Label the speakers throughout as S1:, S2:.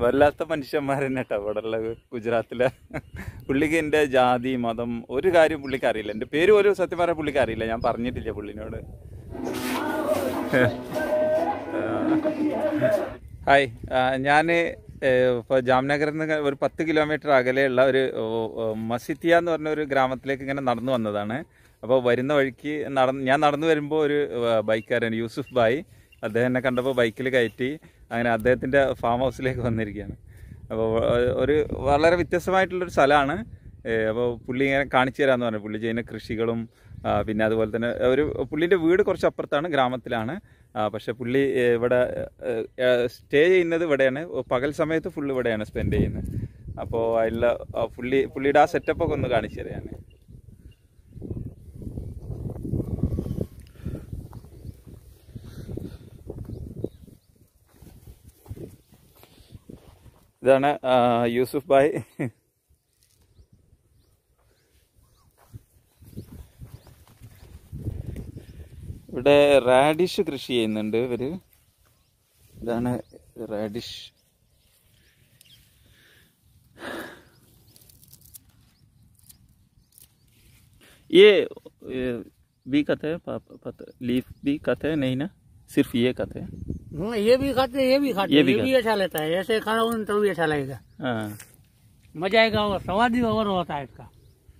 S1: വല്ലാത്ത മനുഷ്യന്മാർ തന്നെ കേട്ടോ ഇവിടെ ഉള്ള ഗുജറാത്തിലെ പുള്ളിക്ക് എൻ്റെ ജാതി മതം ഒരു കാര്യം പുള്ളിക്ക് അറിയില്ല എൻ്റെ പേര് ഒരു സത്യം പറയാൻ പുള്ളിക്ക് അറിയില്ല ഞാൻ പറഞ്ഞിട്ടില്ല പുള്ളിനോട് ഹായ് ഞാൻ ഇപ്പോൾ ജാംനഗറിൽ നിന്ന് ഒരു പത്ത് കിലോമീറ്റർ അകലെയുള്ള ഒരു ഓ, ഓ, മസിത്തിയ എന്ന് പറഞ്ഞ ഒരു ഗ്രാമത്തിലേക്ക് ഇങ്ങനെ നടന്നു വന്നതാണ് അപ്പോൾ വരുന്ന വഴിക്ക് നടന്ന് ഞാൻ നടന്നു വരുമ്പോൾ ഒരു ആ, ബൈക്കുകാരൻ യൂസുഫ് ബായി അദ്ദേഹം എന്നെ കണ്ടപ്പോൾ ബൈക്കിൽ കയറ്റി അങ്ങനെ അദ്ദേഹത്തിൻ്റെ ഫാം ഹൗസിലേക്ക് വന്നിരിക്കുകയാണ് അപ്പോൾ ഒരു വളരെ വ്യത്യസ്തമായിട്ടുള്ളൊരു സ്ഥലമാണ് അപ്പോൾ പുള്ളി ഇങ്ങനെ കാണിച്ചു തരാമെന്ന് പറഞ്ഞു പുള്ളി ചെയ്യുന്ന കൃഷികളും ആ, പിന്നെ അതുപോലെ തന്നെ ഒരു പുള്ളിൻ്റെ വീട് കുറച്ച് അപ്പുറത്താണ് ഗ്രാമത്തിലാണ് ആ, പക്ഷെ പുള്ളി ഏ, ഇവിടെ സ്റ്റേ ചെയ്യുന്നത് ഇവിടെയാണ് പകൽ സമയത്ത് ഫുള്ള് ഇവിടെയാണ് സ്പെൻഡ് ചെയ്യുന്നത് അപ്പോൾ അതിലുള്ള ആ, പുള്ളി പുള്ളിയുടെ ആ സെറ്റപ്പൊക്കെ ഒന്ന് കാണിച്ചു തരാം ഞാൻ ഇതാണ് ആ, യൂസുഫ് ഭായ് ഇവിടെ റാഡിഷ് കൃഷി ചെയ്യുന്നുണ്ട് ഇവര് ഇതാണ് റാഡിഷ് ये ये भी कहते हैं प- पत- लीफ भी कहते हैं नहीं ना सिर्फ ये कहते हैं
S2: हाँ, ये भी खाते हैं ये भी खाते
S1: ये
S2: हैं
S1: भी
S2: ये भी अच्छा लगता है ऐसे खाना उन तो भी अच्छा लगेगा
S1: हाँ
S2: मजा आएगा और स्वाद भी और होता है इसका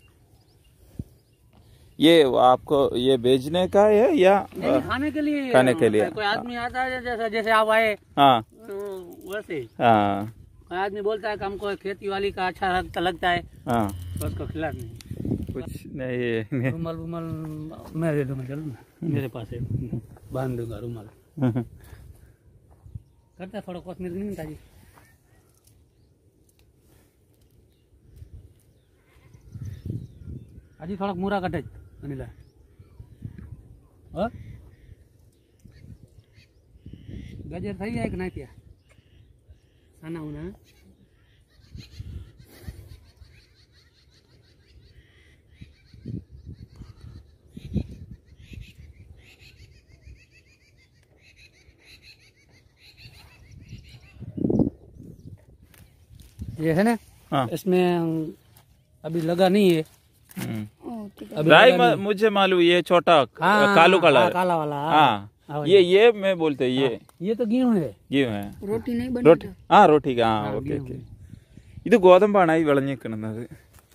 S1: ये आपको ये बेचने का है या
S2: नहीं खाने के लिए
S1: खाने के लिए।
S2: होता है। कोई आदमी आता है जैसे जैसे आप आए
S1: हाँ
S2: तो वैसे ही।
S1: हाँ
S2: कोई आदमी बोलता है कि हमको खेती वाली का अच्छा लगता लगता है
S1: हाँ
S2: तो उसको खिला नहीं
S1: कुछ नहीं
S2: रुमाल रुमाल मैं दे दूंगा चलो ना मेरे पास है बांध दूंगा रुमाल करता है थोड़ा कोशिश नहीं ताजी હજી થોડોક મૂરા કટે જ અનિલા હ ગજર થઈ જાય કે ના ત્યાં સાના ઉના ये है ना
S1: हाँ
S2: इसमें अभी लगा नहीं है
S1: हम्म।
S2: अभी
S1: राई
S2: लगा नहीं।
S1: म- मुझे मालूम ये छोटा
S2: हाँ,
S1: कालू
S2: हाँ,
S1: कलर
S2: काला वाला
S1: हाँ
S2: हाँ,
S1: ये ये मैं बोलते ये
S2: ये तो गेहूं है
S1: ये है
S3: റോട്ടി നെയ്
S1: റോട്ടി ആ റോട്ടി ആ
S2: ആ,
S1: ഓക്കെ
S2: ഗീഹു.
S1: ഓക്കെ ഇത് ഗോതമ്പാണ് ഈ വിളഞ്ഞിരിക്കുന്നത്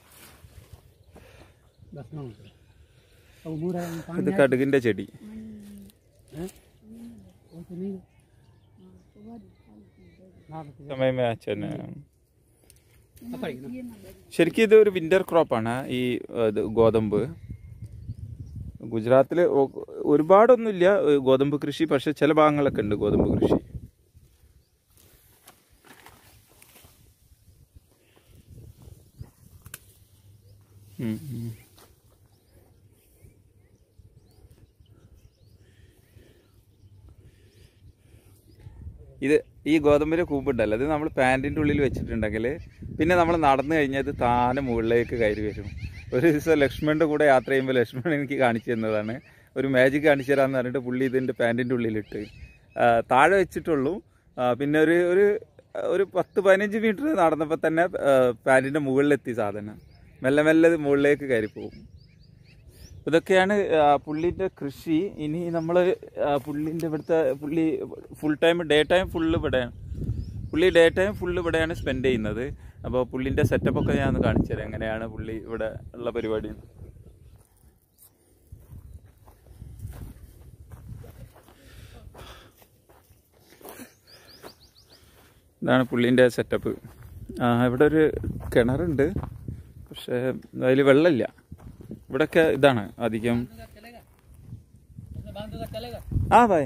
S2: बस ना अब मूरा में पानी
S1: ഇത് കടുകിന്റെ ചെടി
S2: है वो तो नहीं हाँ तो
S1: സമയമേ അച്ഛൻ
S2: पकड़ेगी ना
S1: ശരിക്കും ഇത് ഒരു വിന്റർ ക്രോപ്പാണ് ഈ ഏ, ഇത് ഗോതമ്പ് ഗുജറാത്തിൽ ഒരുപാടൊന്നുമില്ല ഏ, ഗോതമ്പ് കൃഷി പക്ഷെ ചില ഭാഗങ്ങളൊക്കെ ഉണ്ട് ഗോതമ്പ് കൃഷി ഉം, ഉം. ഇത് ഈ ഗോതമ്പിന്റെ കൂമ്പുണ്ടല്ലോ അത് നമ്മൾ പാൻറ്റിന്റെ ഉള്ളിൽ വെച്ചിട്ടുണ്ടെങ്കിൽ പിന്നെ നമ്മൾ നടന്നു കഴിഞ്ഞാൽ ഇത് താനെ മുകളിലേക്ക് കയറി വരും ഒരു ദിവസം ലക്ഷ്മണന്റെ കൂടെ യാത്ര ചെയ്യുമ്പോൾ ലക്ഷ്മണൻ എനിക്ക് കാണിച്ചു തന്നതാണ് ഒരു മാജിക് കാണിച്ചു തരാന്ന് പറഞ്ഞിട്ട് പുള്ളി ഇതിന്റെ പാൻറ്റിന്റെ ഉള്ളിലിട്ട് ആ, താഴെ വെച്ചിട്ടുള്ളൂ ആ, പിന്നെ ഒരു ഒരു ഒരു പത്ത് പതിനഞ്ച് മീറ്റർ നടന്നപ്പോൾ തന്നെ പാൻറ്റിന്റെ മുകളിലെത്തി സാധനം മെല്ലെ മെല്ലെ ഇത് മുകളിലേക്ക് കയറി പോകും ഇതൊക്കെയാണ് ആ, പുള്ളിന്റെ കൃഷി ഇനി നമ്മൾ പുള്ളിന്റെ ഇവിടുത്തെ പുള്ളി full time day time full ഇവിടെയാണ് പുള്ളി ഡേ ടൈം ഫുള്ള് ഇവിടെയാണ് സ്പെൻഡ് ചെയ്യുന്നത് അപ്പോൾ പുള്ളിന്റെ സെറ്റപ്പ് ഒക്കെ ഞാൻ ഒന്ന് കാണിച്ചു തരാം എങ്ങനെയാണ് പുള്ളി ഇവിടെ ഉള്ള പരിപാടി ഇതാണ് പുള്ളിന്റെ സെറ്റപ്പ് ആ ഇവിടെ ഒരു കിണറുണ്ട് പക്ഷേ അതിൽ വെള്ളമില്ല ഇവിടൊക്കെ ഇതാണ് അധികം
S2: चलेगा इसमें बांध दूंगा चलेगा
S1: हाँ भाई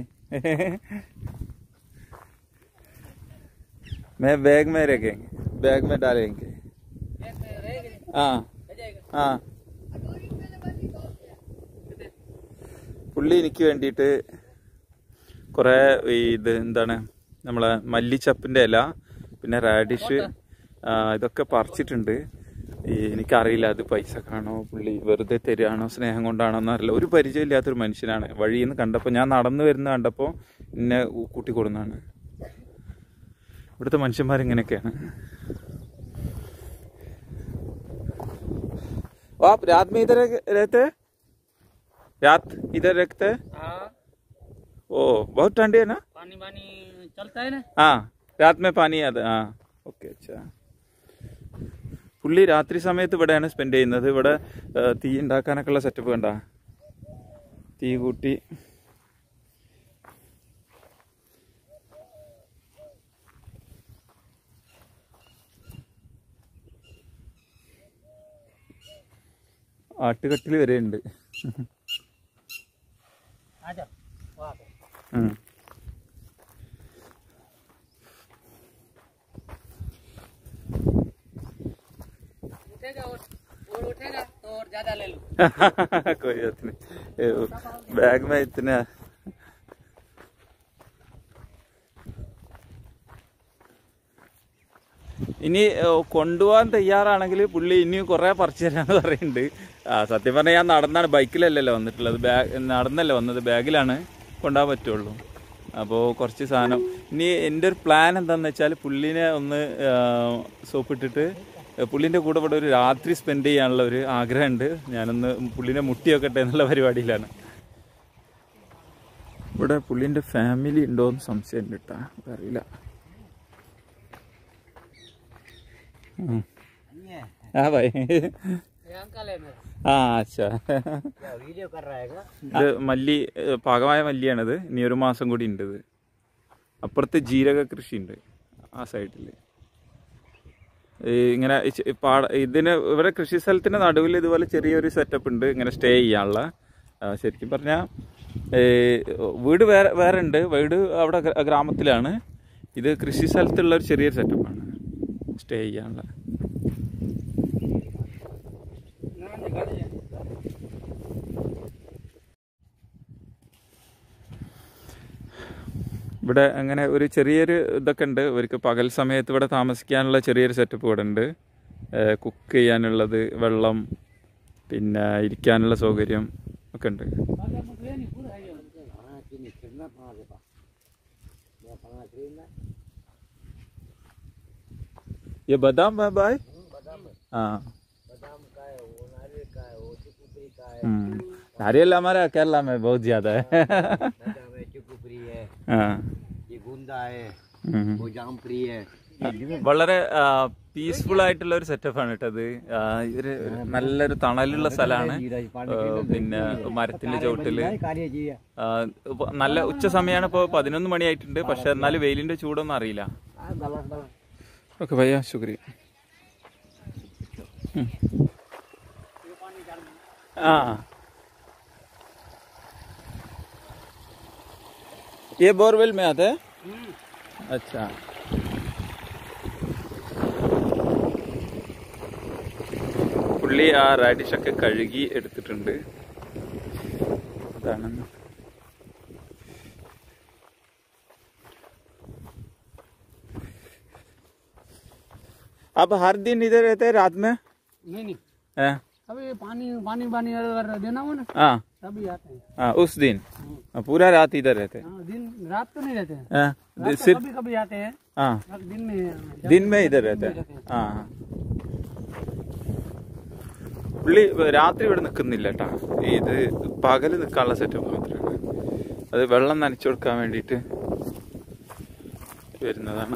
S1: मैं बैग में रखेंगे बैग में डालेंगे
S2: एक में रहेगा
S1: हाँ
S2: रह जाएगा
S1: हाँ പുള്ളി എനിക്ക് വേണ്ടിയിട്ട് കുറേ ഈ ഇത് എന്താണ് നമ്മളെ മല്ലിച്ചപ്പിൻ്റെ ഇല പിന്നെ റാഡിഷ് ഇതൊക്കെ പറിച്ചിട്ടുണ്ട് ഈ എനിക്കറിയില്ല അത് പൈസ കാണോ പുള്ളി വെറുതെ തരികയാണോ സ്നേഹം കൊണ്ടാണോ എന്നറിയില്ല ഒരു പരിചയമില്ലാത്തൊരു മനുഷ്യനാണ് വഴിയിൽ നിന്ന് കണ്ടപ്പോൾ ഞാൻ നടന്നു വരുന്ന കണ്ടപ്പോൾ എന്നെ കൂട്ടി കൊടുന്നാണ് ഇവിടുത്തെ മനുഷ്യന്മാർ ഇങ്ങനെയൊക്കെയാണ് ओ आप रात में इधर रहते हैं रात इधर रखते हैं
S2: हाँ
S1: ओ बहुत ठंडी है ना
S2: पानी वानी चलता है ना
S1: हाँ രാത് മേ പാനി അത് ആ ഓക്കെ അച്ഛാ പുള്ളി രാത്രി സമയത്ത് ഇവിടെയാണ് സ്പെൻഡ് ചെയ്യുന്നത് ഇവിടെ ആ, തീ ഉണ്ടാക്കാനൊക്കെ ഉള്ള സെറ്റപ്പ് കണ്ട തീ കൂട്ടി ആട്ടുകട്ടിൽ വരെ ഉണ്ട്
S2: आ जाओ वहाँ पे
S1: ഉം.
S2: उठेगा और और उठेगा तो और ज्यादा ले लो
S1: कोई बात नहीं ये वो बैग में इतना ഇനി ഏഹ്, കൊണ്ടുപോകാൻ തയ്യാറാണെങ്കിൽ പുള്ളി ഇനിയും കുറെ പറിച്ചു തരാന്ന് പറയുന്നുണ്ട് ആ സത്യം പറഞ്ഞാൽ ഞാൻ നടന്നാണ് ബൈക്കിലല്ലല്ലോ വന്നിട്ടുള്ളത് ബാഗ് നടന്നല്ലേ വന്നത് ബാഗിലാണ് കൊണ്ടുപോകാൻ പറ്റുള്ളൂ അപ്പോൾ കുറച്ച് സാധനം ഇനി എൻ്റെ ഒരു പ്ലാൻ എന്താണെന്ന് വെച്ചാൽ പുള്ളിനെ ഒന്ന് സോപ്പിട്ടിട്ട് പുള്ളിൻ്റെ കൂടെ ഇവിടെ ഒരു രാത്രി സ്പെൻഡ് ചെയ്യാനുള്ള ഒരു ആഗ്രഹമുണ്ട് ഞാനൊന്ന് പുള്ളിനെ മുട്ടി വെക്കട്ടെ എന്നുള്ള പരിപാടിയിലാണ് ഇവിടെ പുള്ളിൻ്റെ ഫാമിലി ഉണ്ടോയെന്ന് സംശയമുണ്ട് കേട്ടോ അറിയില്ല ഉം. ആ ഭായ്
S2: ये अंकल है मेरा
S1: ആ അച്ഛാ
S2: वीडियो कर रहा है
S1: ഇത് മല്ലി ഏഹ്, പാകമായ മല്ലിയാണിത് ഇനി ഒരു മാസം കൂടി ഉണ്ട് ഇത് അപ്പുറത്ത് ജീരക കൃഷി ഉണ്ട് ആ സൈഡിൽ ഇങ്ങനെ ഇച്ച് പാട ഇതിന് ഇവിടെ കൃഷി സ്ഥലത്തിന്റെ നടുവിൽ ഇതുപോലെ ചെറിയൊരു സെറ്റപ്പ് ഉണ്ട് ഇങ്ങനെ സ്റ്റേ ചെയ്യാനുള്ള ആ, ശരിക്കും പറഞ്ഞാൽ വീട് വേറെ വേറെ ഉണ്ട് വീട് അവിടെ ഗ്ര- ഗ്രാമത്തിലാണ് ഇത് കൃഷി സ്ഥലത്തുള്ള ഒരു ചെറിയൊരു സെറ്റപ്പാണ് സ്റ്റേ ചെയ്യാനുള്ള ഇവിടെ അങ്ങനെ ഒരു ചെറിയൊരു ഇതൊക്കെ ഉണ്ട് ഇവർക്ക് പകൽ സമയത്ത് ഇവിടെ താമസിക്കാനുള്ള ചെറിയൊരു സെറ്റപ്പ് ഇവിടെ ഉണ്ട് കുക്ക് ചെയ്യാനുള്ളത് വെള്ളം പിന്നെ ഇരിക്കാനുള്ള സൗകര്യം ഒക്കെ ഉണ്ട് ये बादाम है भाई हाँ हम्म, नारियल हमारे केरला में बहुत ज्यादा है
S3: चुकुपरी है
S1: हाँ
S3: ये गुंदा है
S1: हम्म.
S3: वो जामपरी है
S1: വളരെ പീസ്ഫുൾ ആയിട്ടുള്ള ഒരു സെറ്റപ്പാണ് കേട്ടോ അത് ആ, ഇതൊരു നല്ലൊരു തണലുള്ള സ്ഥലമാണ് പിന്നെ മരത്തിന്റെ ചുവട്ടില്
S3: कार्य जी
S1: ആ, ഇപ്പൊ നല്ല ഉച്ച സമയമാണ് ഇപ്പോൾ പതിനൊന്ന് മണിയായിട്ടുണ്ട് പക്ഷെ എന്നാലും വെയിലിന്റെ ചൂടൊന്നും അറിയില്ല ഓക്കെ ഭയ്യ ശുക്രിയ ഉം. ആ ये बोरवेल में आता है अच्छा പുള്ളി ആ റാഡിഷ് ഒക്കെ കഴുകി എടുത്തിട്ടുണ്ട് അതാണ് आप हर दिन इधर रहते हैं रात में
S2: नहीं नहीं
S1: हैं?
S2: अभी पानी पानी पानी अगर देना हो ना
S1: हाँ
S2: तभी आते हैं
S1: हाँ उस दिन हाँ, पूरा रात इधर रहते हैं
S2: हाँ, दिन रात तो नहीं रहते हैं
S1: हाँ,
S2: रात को
S1: सिर्फ
S2: कभी कभी आते हैं
S1: हाँ
S2: अब दिन में
S1: दिन में इधर रहते हैं हाँ हाँ പുള്ളി രാത്രി ഇവിടെ നിൽക്കുന്നില്ല കേട്ടാ ഇത് പകല് നിൽക്കാനുള്ള സെറ്റപ്പ് മാത്രമാണ് അത് വെള്ളം നനച്ചു കൊടുക്കാൻ വേണ്ടിയിട്ട് വരുന്നതാണ്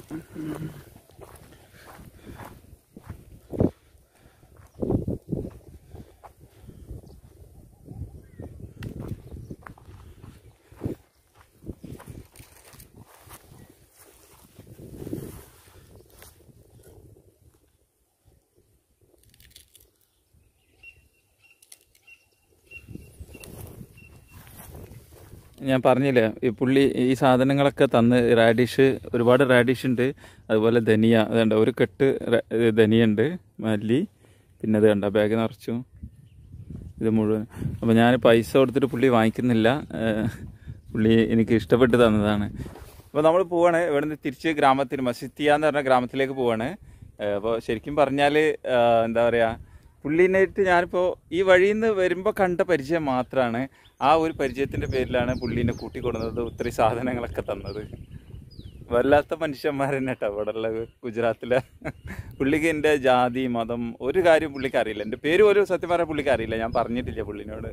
S1: ഞാൻ പറഞ്ഞില്ലേ ഈ പുള്ളി ഈ സാധനങ്ങളൊക്കെ തന്ന് റാഡിഷ് ഒരുപാട് റാഡിഷ് ഉണ്ട് അതുപോലെ ധനിയ അതുണ്ട് ഒരു കെട്ട് റ- ഇത് ധനിയ ഉണ്ട് മല്ലി പിന്നെ ഇത് കണ്ട ബാഗ് നിറച്ചു ഇത് മുഴുവൻ അപ്പോൾ ഞാൻ പൈസ കൊടുത്തിട്ട് പുള്ളി വാങ്ങിക്കുന്നില്ല ഏഹ് പുള്ളി എനിക്ക് ഇഷ്ടപ്പെട്ട് തന്നതാണ് അപ്പോൾ നമ്മൾ പോവാണ് ഇവിടുന്ന് തിരിച്ച് ഗ്രാമത്തിൽ മസിത്തിയ എന്ന് പറഞ്ഞ ഗ്രാമത്തിലേക്ക് പോവാണ് അപ്പോൾ ശരിക്കും പറഞ്ഞാൽ എന്താ പറയുക പുള്ളിനായിട്ട് ഞാനിപ്പോൾ ഈ വഴിയിൽ നിന്ന് വരുമ്പോൾ കണ്ട പരിചയം മാത്രമാണ് ആ ഒരു പരിചയത്തിൻ്റെ പേരിലാണ് പുള്ളീനെ കൂട്ടിക്കൊടുന്നത് ഇത്രയും സാധനങ്ങളൊക്കെ തന്നത് വല്ലാത്ത മനുഷ്യന്മാർ തന്നെ കേട്ടോ ഇവിടെ ഉള്ള ഗുജറാത്തിലെ പുള്ളിക്ക് എൻ്റെ ജാതി മതം ഒരു കാര്യം പുള്ളിക്ക് അറിയില്ല എൻ്റെ പേര് ഒരു സത്യം പറയാൻ പുള്ളിക്ക് അറിയില്ല ഞാൻ പറഞ്ഞിട്ടില്ല പുള്ളിനോട്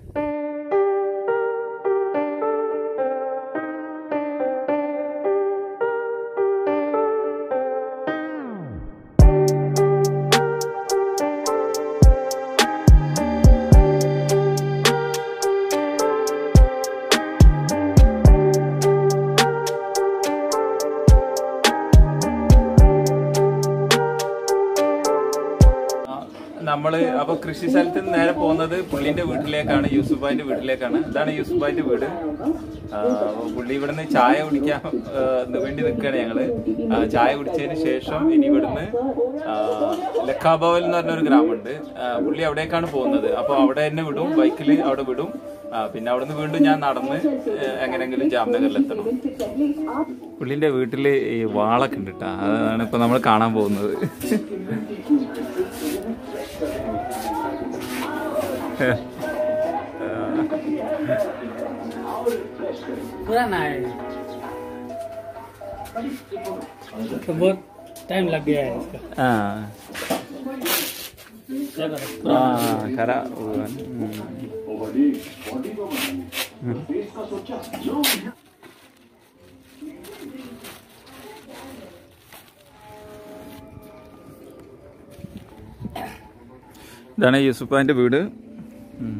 S1: നമ്മള് അപ്പൊ കൃഷി സ്ഥലത്ത് നിന്ന് നേരെ പോകുന്നത് പുള്ളിന്റെ വീട്ടിലേക്കാണ് യൂസുഫായിന്റെ വീട്ടിലേക്കാണ് ഇതാണ് യൂസുഫായിന്റെ വീട് ആ, അപ്പൊ പുള്ളി ഇവിടുന്ന് ചായ കുടിക്കാൻ ആ, വേണ്ടി നിൽക്കുകയാണ് ഞങ്ങള് ആ, ചായ കുടിച്ചതിന് ശേഷം ഇനി ഇവിടുന്ന് ആ, ലക്കാഭവൽ എന്ന് പറഞ്ഞൊരു ഗ്രാമമുണ്ട് ആ, പുള്ളി അവിടേക്കാണ് പോകുന്നത് അപ്പൊ അവിടെ തന്നെ വിടും ബൈക്കിൽ അവിടെ വിടും ആ, പിന്നെ അവിടുന്ന് വീണ്ടും ഞാൻ നടന്ന് ഏ, എങ്ങനെങ്കിലും ജാംനഗറിൽ എത്തണം പുള്ളിന്റെ വീട്ടില് ഈ വാളൊക്കെ ഉണ്ട് കേട്ടോ അതാണ് ഇപ്പൊ നമ്മൾ കാണാൻ പോകുന്നത്
S2: पुराना है तो बहुत टाइम लग गया है इसका
S1: ആ
S2: क्या करो
S1: ആ കര പോവാൻ. ഉം. ഇതാണ് യൂസുഫാന്റെ വീട് ഉം.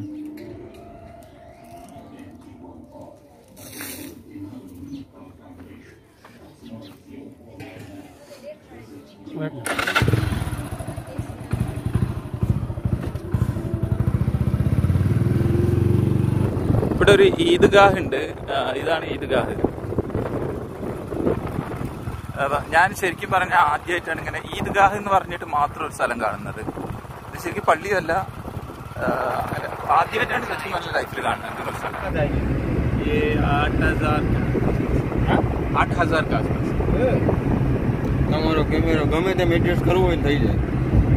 S1: ഇവിടെ ഒരു ഈദ്ഗാഹ് ഉണ്ട് ആ, ഇതാണ് ഈദ്ഗാഹ് അതാ, ഞാൻ ശരിക്കും പറഞ്ഞ ആദ്യമായിട്ടാണ് ഇങ്ങനെ ഈദ്ഗാഹ് എന്ന് പറഞ്ഞിട്ട് മാത്രം ഒരു സ്ഥലം കാണുന്നത് ഇത് ശരിക്കും പള്ളിയല്ല ആ, അങ്ങനെ ആദ്യമായിട്ടാണ് ശരിക്കും നല്ല ലൈഫിൽ കാണുന്നത് അങ്ങനെ ഒരു സ്ഥലം. ये आठ हजार आठ हजार का आसपास
S3: તમારો કેમેરો ગમે તેમ એડજસ્ટ કરવો હોય ને થઈ જાય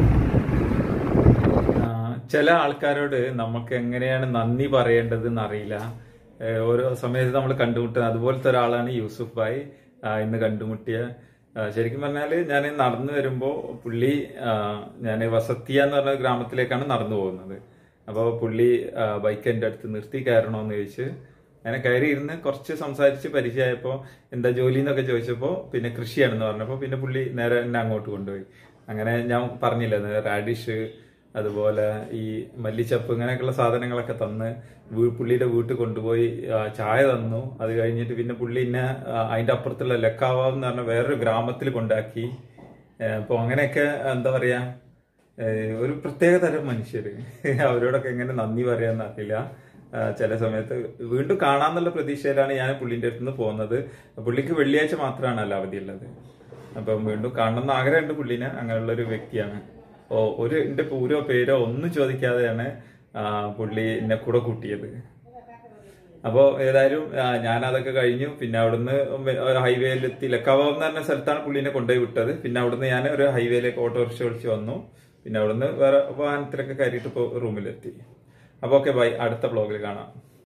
S1: ആ, ചില ആൾക്കാരോട് നമുക്ക് എങ്ങനെയാണ് നന്ദി പറയേണ്ടത് എന്നറിയില്ല ഏഹ് ഓരോ സമയത്ത് നമ്മൾ കണ്ടുമുട്ടുന്നത് അതുപോലത്തെ ഒരാളാണ് യൂസുഫ് ഭായ് ആ, ഇന്ന് കണ്ടുമുട്ടിയ ആ, ശരിക്കും പറഞ്ഞാല് ഞാൻ നടന്നു വരുമ്പോ പുള്ളി ഞാൻ വസത്തിയ എന്ന് പറഞ്ഞ ഗ്രാമത്തിലേക്കാണ് നടന്നു പോകുന്നത് അപ്പോൾ പുള്ളി ബൈക്ക് എൻ്റെ അടുത്ത് നിർത്തി കയറണോന്ന് ചോദിച്ച് അങ്ങനെ കയറി ഇരുന്ന് കുറച്ച് സംസാരിച്ച് പരിചയമായപ്പോൾ എന്താ ജോലി എന്നൊക്കെ ചോദിച്ചപ്പോൾ പിന്നെ കൃഷിയാണെന്ന് പറഞ്ഞപ്പോൾ പിന്നെ പുള്ളി നേരെ എന്നെ അങ്ങോട്ട് കൊണ്ടുപോയി അങ്ങനെ ഞാൻ പറഞ്ഞില്ല റാഡിഷ് അതുപോലെ ഈ മല്ലിച്ചപ്പ് ഇങ്ങനെയൊക്കെയുള്ള സാധനങ്ങളൊക്കെ തന്ന് വീ- പുള്ളിയുടെ വീട്ടിൽ കൊണ്ടുപോയി ആ, ചായ തന്നു അത് കഴിഞ്ഞിട്ട് പിന്നെ പുള്ളി എന്നെ ആ, അതിന്റെ അപ്പുറത്തുള്ള ലക്കാവാവ് എന്ന് പറഞ്ഞ വേറൊരു ഗ്രാമത്തിൽ കൊണ്ടാക്കി അപ്പോൾ അങ്ങനെയൊക്കെ എന്താ പറയാ ഏഹ് ഒരു പ്രത്യേക തരം മനുഷ്യര് അവരോടൊക്കെ എങ്ങനെ നന്ദി പറയാന്ന് അറിയില്ല ആ, ചില സമയത്ത് വീണ്ടും കാണാന്നുള്ള പ്രതീക്ഷയിലാണ് ഞാൻ പുള്ളിന്റെ അടുത്ത് നിന്ന് പോകുന്നത് പുള്ളിക്ക് വെള്ളിയാഴ്ച മാത്രമാണല്ലോ അവധിയുള്ളത് അപ്പം വീണ്ടും കാണണമെന്ന് ആഗ്രഹമുണ്ട് പുള്ളിനെ അങ്ങനെയുള്ള ഒരു വ്യക്തിയാണ് ഓ ഒരു എന്റെ പൂരോ പേരോ ഒന്നും ചോദിക്കാതെയാണ് ആ, പുള്ളി എന്നെ കൂടെ കൂട്ടിയത് അപ്പോ ഏതായാലും ആ, ഞാൻ അതൊക്കെ കഴിഞ്ഞു പിന്നെ അവിടുന്ന് ഒരു ഹൈവേയിലെത്തി ലക്കാവാവ് എന്ന് പറഞ്ഞ സ്ഥലത്താണ് പുള്ളിനെ കൊണ്ടുപോയി വിട്ടത് പിന്നെ അവിടുന്ന് ഞാൻ ഒരു ഹൈവേയിലേക്ക് ഓട്ടോറിക്ഷ വിളിച്ച് വന്നു പിന്നെ അവിടുന്ന് വേറെ വാഹനത്തിലൊക്കെ കയറിയിട്ട് ഇപ്പോൾ റൂമിലെത്തി അപ്പൊ ഓക്കെ ബൈ അടുത്ത ബ്ലോഗിൽ കാണാം